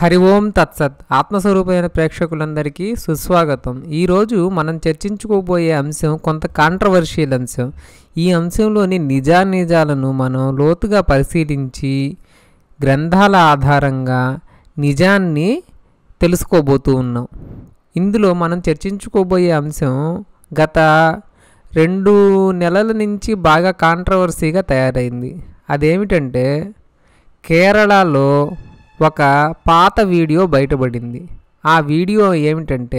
హరి ఓం తత్సత్ ఆత్మస్వరూపమైన ప్రేక్షకులందరికీ సుస్వాగతం ఈరోజు మనం చర్చించుకోబోయే అంశం కొంత కాంట్రవర్షియల్ అంశం ఈ అంశంలోని నిజానిజాలను మనం లోతుగా పరిశీలించి గ్రంథాల ఆధారంగా నిజాన్ని తెలుసుకోబోతూ ఉన్నాం ఇందులో మనం చర్చించుకోబోయే అంశం గత రెండు నెలల నుంచి బాగా కాంట్రవర్సీగా తయారైంది అదేమిటంటే కేరళలో ఒక పాత వీడియో బయటపడింది ఆ వీడియో ఏమిటంటే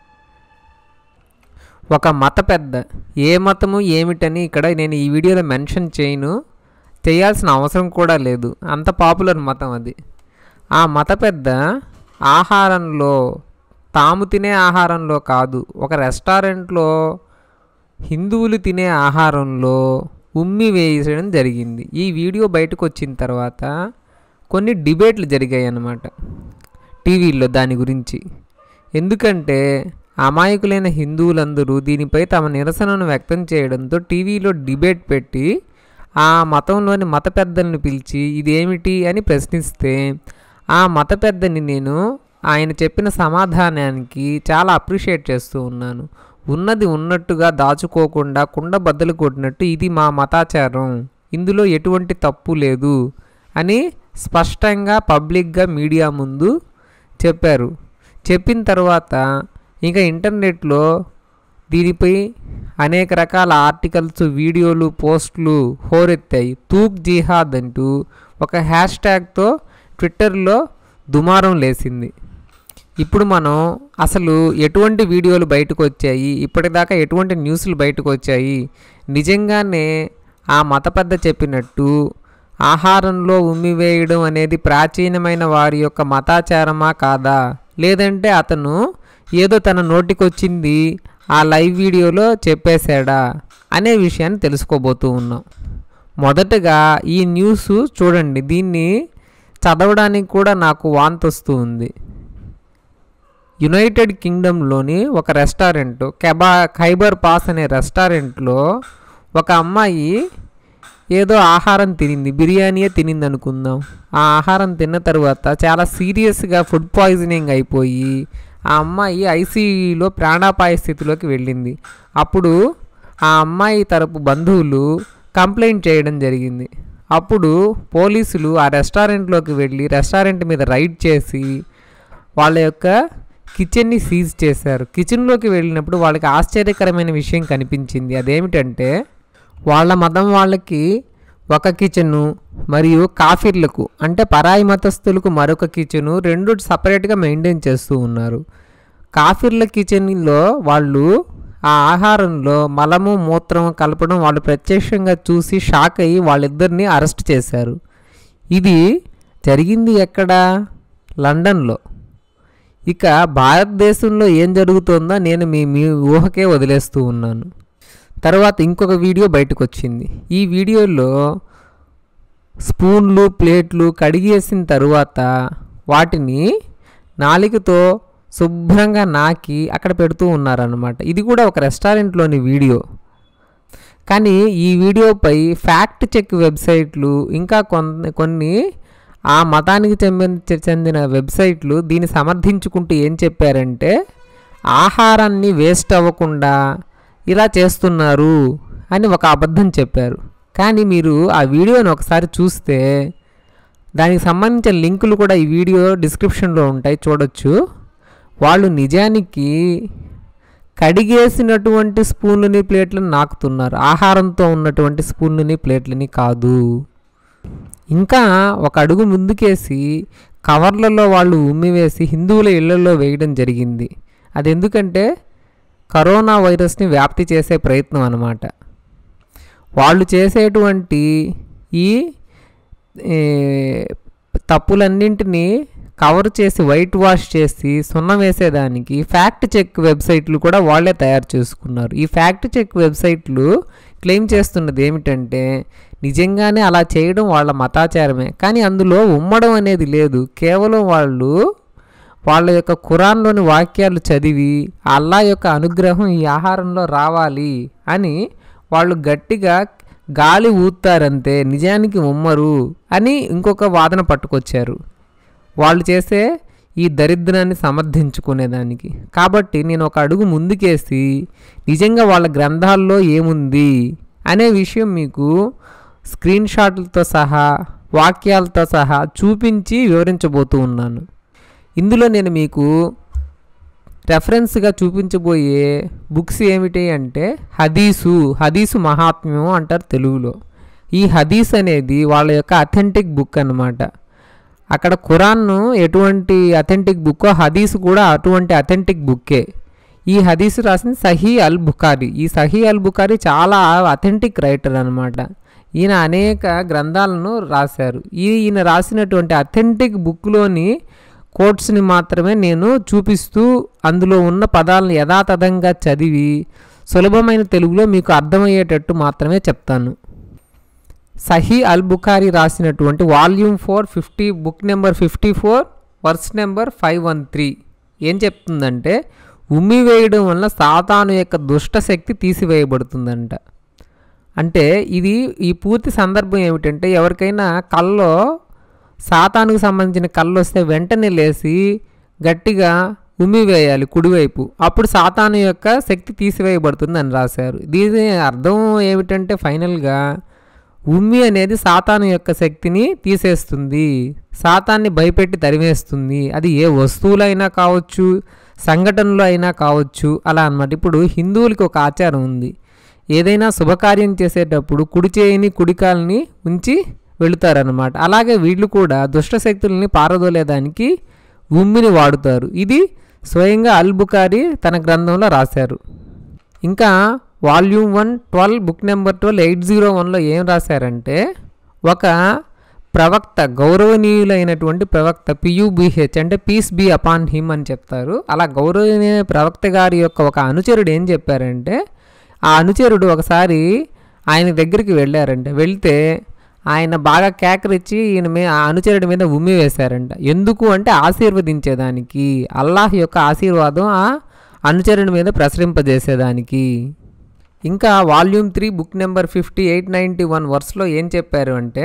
ఒక మత పెద్ద ఏ మతము ఏమిటని ఇక్కడ నేను ఈ వీడియోలో మెన్షన్ చేయను చేయాల్సిన అవసరం కూడా లేదు అంత పాపులర్ మతం అది ఆ మత పెద్ద ఆహారంలో తాము తినే ఆహారంలో కాదు ఒక రెస్టారెంట్లో హిందువులు తినే ఆహారంలో ఉమ్మి వేయడం జరిగింది ఈ వీడియో బయటకు వచ్చిన తర్వాత కొన్ని డిబేట్లు జరిగాయి అన్నమాట టీవీల్లో దాని గురించి ఎందుకంటే అమాయకులైన హిందువులందరూ దీనిపై తమ నిరసనను వ్యక్తం చేయడంతో టీవీలో డిబేట్ పెట్టి ఆ మతంలోని మత పెద్దలను పిలిచి ఇదేమిటి అని ప్రశ్నిస్తే ఆ మత పెద్దని నేను ఆయన చెప్పిన సమాధానానికి చాలా అప్రిషియేట్ చేస్తూ ఉన్నాను ఉన్నది ఉన్నట్టుగా దాచుకోకుండా కుండ బద్దలు కొట్టినట్టు ఇది మా మతాచారం ఇందులో ఎటువంటి తప్పు లేదు అని స్పష్టంగా పబ్లిక్గా మీడియా ముందు చెప్పారు చెప్పిన తర్వాత ఇంకా ఇంటర్నెట్లో దీనిపై అనేక రకాల ఆర్టికల్స్ వీడియోలు పోస్టులు హోరెత్తాయి తూక్ జిహాద్ అంటూ ఒక హ్యాష్ ట్యాగ్తో ట్విట్టర్లో దుమారం లేసింది ఇప్పుడు మనం అసలు ఎటువంటి వీడియోలు బయటకు వచ్చాయి ఇప్పటిదాకా ఎటువంటి న్యూస్లు బయటకు వచ్చాయి నిజంగానే ఆ మత పెద్ద చెప్పినట్టు ఆహారంలో ఉమ్మివేయడం అనేది ప్రాచీనమైన వారి యొక్క మతాచారమా కాదా లేదంటే అతను ఏదో తన నోటికొచ్చింది ఆ లైవ్ వీడియోలో చెప్పేశాడా అనే విషయాన్ని తెలుసుకోబోతూ ఉన్నాం మొదటగా ఈ న్యూస్ చూడండి దీన్ని చదవడానికి కూడా నాకు వాంతొస్తూ ఉంది యునైటెడ్ కింగ్డమ్లోని ఒక రెస్టారెంట్ కెబా ఖైబర్ పాస్ అనే రెస్టారెంట్లో ఒక అమ్మాయి ఏదో ఆహారం తినింది బిర్యానీయే తినింది అనుకుందాం ఆ ఆహారం తిన్న తర్వాత చాలా సీరియస్గా ఫుడ్ పాయిజనింగ్ అయిపోయి ఆ అమ్మాయి ఐసీయూలో ప్రాణాపాయ స్థితిలోకి వెళ్ళింది అప్పుడు ఆ అమ్మాయి తరపు బంధువులు కంప్లైంట్ చేయడం జరిగింది అప్పుడు పోలీసులు ఆ రెస్టారెంట్లోకి వెళ్ళి రెస్టారెంట్ మీద రైడ్ చేసి వాళ్ళ యొక్క కిచెన్ని సీజ్ చేశారు కిచెన్లోకి వెళ్ళినప్పుడు వాళ్ళకి ఆశ్చర్యకరమైన విషయం కనిపించింది అదేమిటంటే వాళ్ళ మతం వాళ్ళకి ఒక కిచెను మరియు కాఫీర్లకు అంటే పరాయి మతస్థులకు మరొక కిచెను రెండు సపరేట్గా మెయింటైన్ చేస్తూ ఉన్నారు కాఫీర్ల కిచెన్లో వాళ్ళు ఆ ఆహారంలో మలము మూత్రం కలపడం వాళ్ళు ప్రత్యక్షంగా చూసి షాక్ అయ్యి వాళ్ళిద్దరిని అరెస్ట్ చేశారు ఇది జరిగింది ఎక్కడ లండన్లో ఇక భారతదేశంలో ఏం జరుగుతుందో నేను మీ మీ ఊహకే వదిలేస్తూ ఉన్నాను తర్వాత ఇంకొక వీడియో బయటకు వచ్చింది ఈ వీడియోలో స్పూన్లు ప్లేట్లు కడిగేసిన తరువాత వాటిని నాలికతో శుభ్రంగా నాకి అక్కడ పెడుతూ ఉన్నారనమాట ఇది కూడా ఒక రెస్టారెంట్లోని వీడియో కానీ ఈ వీడియోపై ఫ్యాక్ట్ చెక్ వెబ్సైట్లు ఇంకా కొన్ని కొన్ని ఆ మతానికి చెందిన చెందిన వెబ్సైట్లు దీన్ని సమర్థించుకుంటూ ఏం చెప్పారంటే ఆహారాన్ని వేస్ట్ అవ్వకుండా ఇలా చేస్తున్నారు అని ఒక అబద్ధం చెప్పారు కానీ మీరు ఆ వీడియోని ఒకసారి చూస్తే దానికి సంబంధించిన లింకులు కూడా ఈ వీడియో డిస్క్రిప్షన్లో ఉంటాయి చూడొచ్చు వాళ్ళు నిజానికి కడిగేసినటువంటి స్పూన్లని ప్లేట్లను నాకుతున్నారు ఆహారంతో ఉన్నటువంటి స్పూన్లని ప్లేట్లని కాదు ఇంకా ఒక అడుగు ముందుకేసి కవర్లలో వాళ్ళు ఉమ్మివేసి హిందువుల ఇళ్లలో వేయడం జరిగింది అది ఎందుకంటే కరోనా వైరస్ని వ్యాప్తి చేసే ప్రయత్నం అన్నమాట వాళ్ళు చేసేటువంటి ఈ తప్పులన్నింటినీ కవర్ చేసి వైట్ వాష్ చేసి సున్నం వేసేదానికి ఫ్యాక్ట్ చెక్ వెబ్సైట్లు కూడా వాళ్ళే తయారు చేసుకున్నారు ఈ ఫ్యాక్ట్ చెక్ వెబ్సైట్లు క్లెయిమ్ చేస్తున్నది ఏమిటంటే నిజంగానే అలా చేయడం వాళ్ళ మతాచారమే కానీ అందులో ఉమ్మడం అనేది లేదు కేవలం వాళ్ళు వాళ్ళ యొక్క ఖురాన్లోని వాక్యాలు చదివి అల్లా యొక్క అనుగ్రహం ఈ ఆహారంలో రావాలి అని వాళ్ళు గట్టిగా గాలి ఊతారంతే నిజానికి ఉమ్మరు అని ఇంకొక వాదన పట్టుకొచ్చారు వాళ్ళు చేసే ఈ దరిద్రాన్ని సమర్థించుకునేదానికి కాబట్టి నేను ఒక అడుగు ముందుకేసి నిజంగా వాళ్ళ గ్రంథాల్లో ఏముంది అనే విషయం మీకు స్క్రీన్ షాట్లతో సహా వాక్యాలతో సహా చూపించి వివరించబోతూ ఉన్నాను ఇందులో నేను మీకు రెఫరెన్స్గా చూపించబోయే బుక్స్ ఏమిటి అంటే హదీసు హదీసు మహాత్మ్యం అంటారు తెలుగులో ఈ హదీస్ అనేది వాళ్ళ యొక్క అథెంటిక్ బుక్ అన్నమాట అక్కడ ఖురాన్ను ఎటువంటి అథెంటిక్ బుక్కో హదీస్ కూడా అటువంటి అథెంటిక్ బుక్కే ఈ హదీస్ రాసింది సహీ అల్ బుఖారి ఈ సహీ అల్ బుఖారి చాలా అథెంటిక్ రైటర్ అనమాట ఈయన అనేక గ్రంథాలను రాశారు ఈ ఈయన రాసినటువంటి అథెంటిక్ బుక్లోని కోట్స్ని మాత్రమే నేను చూపిస్తూ అందులో ఉన్న పదాలను యథాతథంగా చదివి సులభమైన తెలుగులో మీకు అర్థమయ్యేటట్టు మాత్రమే చెప్తాను సహీ అల్ బుఖారి రాసినటువంటి volume four fifty book number fifty four verse number five one three ఏం చెప్తుందంటే ఉమ్మి వేయడం వల్ల సాతాను యొక్క దుష్ట శక్తి తీసివేయబడుతుందంట అంటే ఇది ఈ పూర్తి సందర్భం ఏమిటంటే ఎవరికైనా కల్లో సాతానుకు సంబంధించిన కళ్ళు వస్తే వెంటనే లేచి గట్టిగా ఉమ్మి వేయాలి కుడివైపు అప్పుడు సాతాను యొక్క శక్తి తీసివేయబడుతుంది అని రాశారు దీని అర్థం ఏమిటంటే ఫైనల్గా ఉమ్మి అనేది సాతాను యొక్క శక్తిని తీసేస్తుంది సాతాన్ని భయపెట్టి తరిమేస్తుంది అది ఏ వస్తువులైనా కావచ్చు సంఘటనలు అయినా కావచ్చు అలా అన్నమాట ఇప్పుడు హిందువులకి ఒక ఆచారం ఉంది ఏదైనా శుభకార్యం చేసేటప్పుడు కుడి చేయిని కుడికాల్ని ఉంచి వెళుతారనమాట అలాగే వీళ్ళు కూడా దుష్టశక్తుల్ని పారదోలేదానికి ఉమ్మిని వాడుతారు ఇది స్వయంగా అల్ బుకారి తన గ్రంథంలో రాశారు ఇంకా volume one twelve book number twelve eight zero వన్లో ఏం రాశారంటే ఒక ప్రవక్త గౌరవనీయులైనటువంటి ప్రవక్త పియుబిహెచ్ అంటే పీస్ బి అపాన్ హిమ్ అని చెప్తారు అలా గౌరవనీయ ప్రవక్త గారి యొక్క ఒక అనుచరుడు ఏం చెప్పారంటే ఆ అనుచరుడు ఒకసారి ఆయన దగ్గరికి వెళ్ళారంట వెళ్తే ఆయన బాగా కేకరిచ్చి ఈయన మీ ఆ అనుచరుడి మీద ఉమ్మి వేశారంట ఎందుకు అంటే ఆశీర్వదించేదానికి అల్లాహ్ యొక్క ఆశీర్వాదం ఆ అనుచరుడి మీద ప్రసరింపజేసేదానికి ఇంకా volume three book number fifty eight ninety one వర్స్లో ఏం చెప్పారు అంటే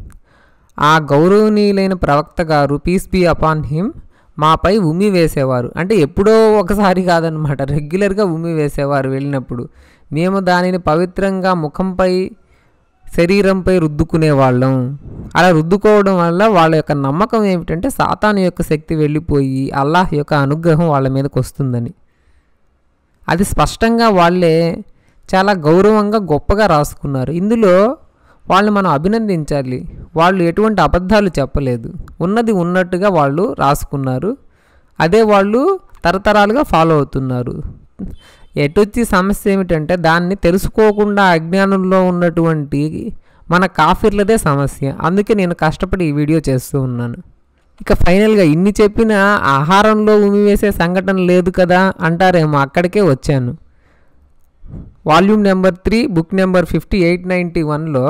ఆ గౌరవనీయులైన ప్రవక్త గారు పీస్ బీ అపాన్ హిమ్ మాపై ఉమ్మి వేసేవారు అంటే ఎప్పుడో ఒకసారి కాదనమాట రెగ్యులర్గా ఉమ్మి వేసేవారు వెళ్ళినప్పుడు మేము దానిని పవిత్రంగా ముఖంపై శరీరంపై రుద్దుకునే వాళ్ళం అలా రుద్దుకోవడం వల్ల వాళ్ళ యొక్క నమ్మకం ఏమిటంటే సాతాను యొక్క శక్తి వెళ్ళిపోయి అల్లాహ్ యొక్క అనుగ్రహం వాళ్ళ మీదకి వస్తుందని అది స్పష్టంగా వాళ్ళే చాలా గౌరవంగా గొప్పగా రాసుకున్నారు ఇందులో వాళ్ళని మనం అభినందించాలి వాళ్ళు ఎటువంటి అబద్ధాలు చెప్పలేదు ఉన్నది ఉన్నట్టుగా వాళ్ళు రాసుకున్నారు అదే వాళ్ళు తరతరాలుగా ఫాలో అవుతున్నారు ఎటొచ్చి సమస్య ఏమిటంటే దాన్ని తెలుసుకోకుండా అజ్ఞానంలో ఉన్నటువంటి మన కాఫీర్లదే సమస్య అందుకే నేను కష్టపడి ఈ వీడియో చేస్తూ ఉన్నాను ఇక ఫైనల్గా ఇన్ని చెప్పిన ఆహారంలో ఉమి వేసే సంఘటన లేదు కదా అంటారేమో అక్కడికే వచ్చాను volume number three book number fifty eight ninety వన్లో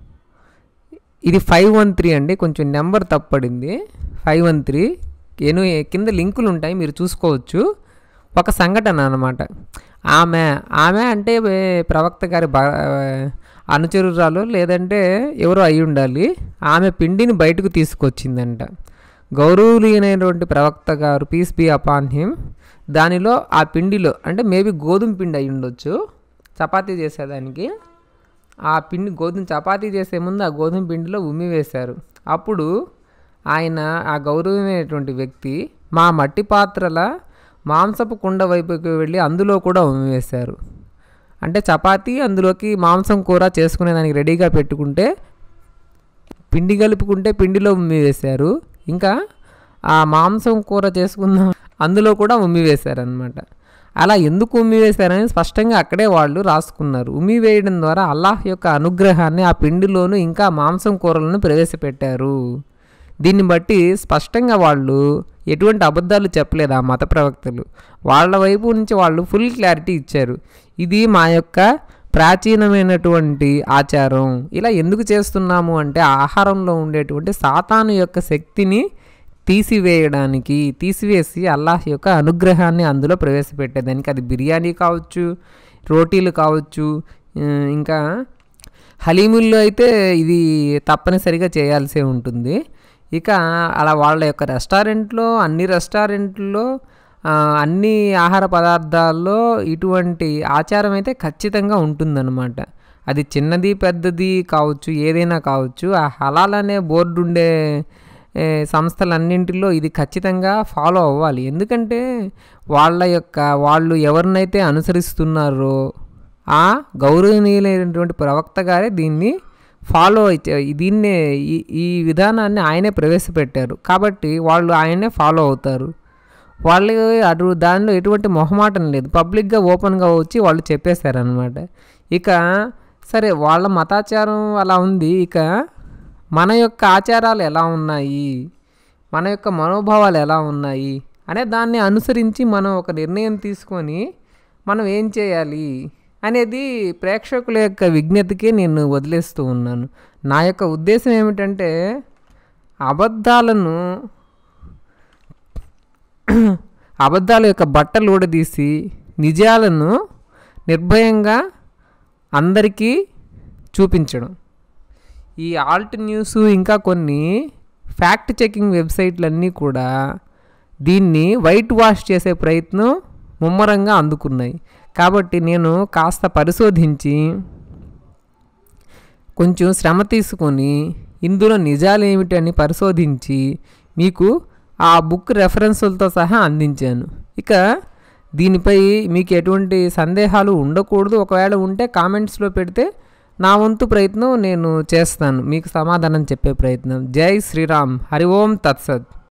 ఇది ఫైవ్ వన్ త్రీ అండి కొంచెం నెంబర్ తప్పడింది ఫైవ్ వన్ త్రీ ఏను కింద లింకులు ఉంటాయి మీరు చూసుకోవచ్చు ఒక సంఘటన అనమాట ఆమె ఆమె అంటే వే- ప్రవక్త గారి బ అనుచరురాలు లేదంటే ఎవరో అయి ఉండాలి ఆమె పిండిని బయటకు తీసుకొచ్చిందంట గౌరవనీయమైనటువంటి ప్రవక్త గారు పీస్ బి అపాన్ హిమ్ దానిలో ఆ పిండిలో అంటే మేబీ గోధుమ పిండి అయి ఉండొచ్చు చపాతీ చేసేదానికి ఆ పిండి గోధుమ చపాతీ చేసే ముందు ఆ గోధుమ పిండిలో ఉమ్మి వేశారు అప్పుడు ఆయన ఆ గౌరవమైనటువంటి వ్యక్తి మా మట్టి పాత్రల మాంసపు కుండ వైపుకి వెళ్ళి అందులో కూడా ఉమ్మి వేశారు అంటే చపాతీ అందులోకి మాంసం కూర చేసుకునేదానికి రెడీగా పెట్టుకుంటే పిండి కలుపుకుంటే పిండిలో ఉమ్మి వేశారు ఇంకా ఆ మాంసం కూర చేసుకుందాం అందులో కూడా ఉమ్మి వేశారనమాట అలా ఎందుకు ఉమ్మి వేశారని స్పష్టంగా అక్కడే వాళ్ళు రాసుకున్నారు ఉమ్మి వేయడం ద్వారా అల్లాహ్ యొక్క అనుగ్రహాన్ని ఆ పిండిలోను ఇంకా మాంసం కూరలను ప్రవేశపెట్టారు దీన్ని బట్టి స్పష్టంగా వాళ్ళు ఎటువంటి అబద్ధాలు చెప్పలేదు ఆ మత ప్రవక్తలు వాళ్ళ వైపు నుంచి వాళ్ళు ఫుల్ క్లారిటీ ఇచ్చారు ఇది మా యొక్క ప్రాచీనమైనటువంటి ఆచారం ఇలా ఎందుకు చేస్తున్నాము అంటే ఆహారంలో ఉండేటువంటి సాతాను యొక్క శక్తిని తీసివేయడానికి తీసివేసి అల్లాహ్ యొక్క అనుగ్రహాన్ని అందులో ప్రవేశపెట్టేదానికి అది బిర్యానీ కావచ్చు రోటీలు కావచ్చు ఆ, ఇంకా హలీముల్లో అయితే ఇది తప్పనిసరిగా చేయాల్సే ఉంటుంది ఇక అలా వాళ్ళ యొక్క రెస్టారెంట్లో అన్ని రెస్టారెంట్లో ఆ, అన్ని ఆహార పదార్థాల్లో ఇటువంటి ఆచారం అయితే ఖచ్చితంగా ఉంటుందన్నమాట అది చిన్నది పెద్దది కావచ్చు ఏదైనా కావచ్చు ఆ హలాల్ అనే బోర్డు ఉండే ఏ, సంస్థలన్నింటిలో ఇది ఖచ్చితంగా ఫాలో అవ్వాలి ఎందుకంటే వాళ్ళ యొక్క వాళ్ళు ఎవరినైతే అనుసరిస్తున్నారో ఆ గౌరవనీయులైనటువంటి ప్రవక్త గారే దీన్ని ఫాలో అయితే దీన్నే ఈ ఈ విధానాన్ని ఆయనే ప్రవేశపెట్టారు కాబట్టి వాళ్ళు ఆయనే ఫాలో అవుతారు వాళ్ళు అటు దానిలో ఎటువంటి మొహమాటం లేదు పబ్లిక్గా ఓపెన్గా వచ్చి వాళ్ళు చెప్పేశారనమాట ఇక సరే వాళ్ళ మతాచారం అలా ఉంది ఇక మన యొక్క ఆచారాలు ఎలా ఉన్నాయి మన యొక్క మనోభావాలు ఎలా ఉన్నాయి అనే దాన్ని అనుసరించి మనం ఒక నిర్ణయం తీసుకొని మనం ఏం చేయాలి అనేది ప్రేక్షకుల యొక్క విజ్ఞతకే నేను వదిలేస్తూ ఉన్నాను నా యొక్క ఉద్దేశం ఏమిటంటే అబద్ధాలను అబద్ధాల యొక్క బట్టలు ఊడదీసి నిజాలను నిర్భయంగా అందరికీ చూపించడం ఈ ఆల్ట్ న్యూస్ ఇంకా కొన్ని ఫ్యాక్ట్ చెకింగ్ వెబ్సైట్లన్నీ కూడా దీన్ని వైట్ వాష్ చేసే ప్రయత్నం ముమ్మరంగా అందుకున్నాయి కాబట్టి నేను కాస్త పరిశోధించి కొంచెం శ్రమ తీసుకొని ఇందులో నిజాలు ఏమిటని పరిశోధించి మీకు ఆ బుక్ రెఫరెన్సులతో సహా అందించాను ఇక దీనిపై మీకు ఎటువంటి సందేహాలు ఉండకూడదు ఒకవేళ ఉంటే కామెంట్స్లో పెడితే నా వంతు ప్రయత్నం నేను చేస్తాను మీకు సమాధానం చెప్పే ప్రయత్నం జై శ్రీరామ్ హరి ఓం తత్సత్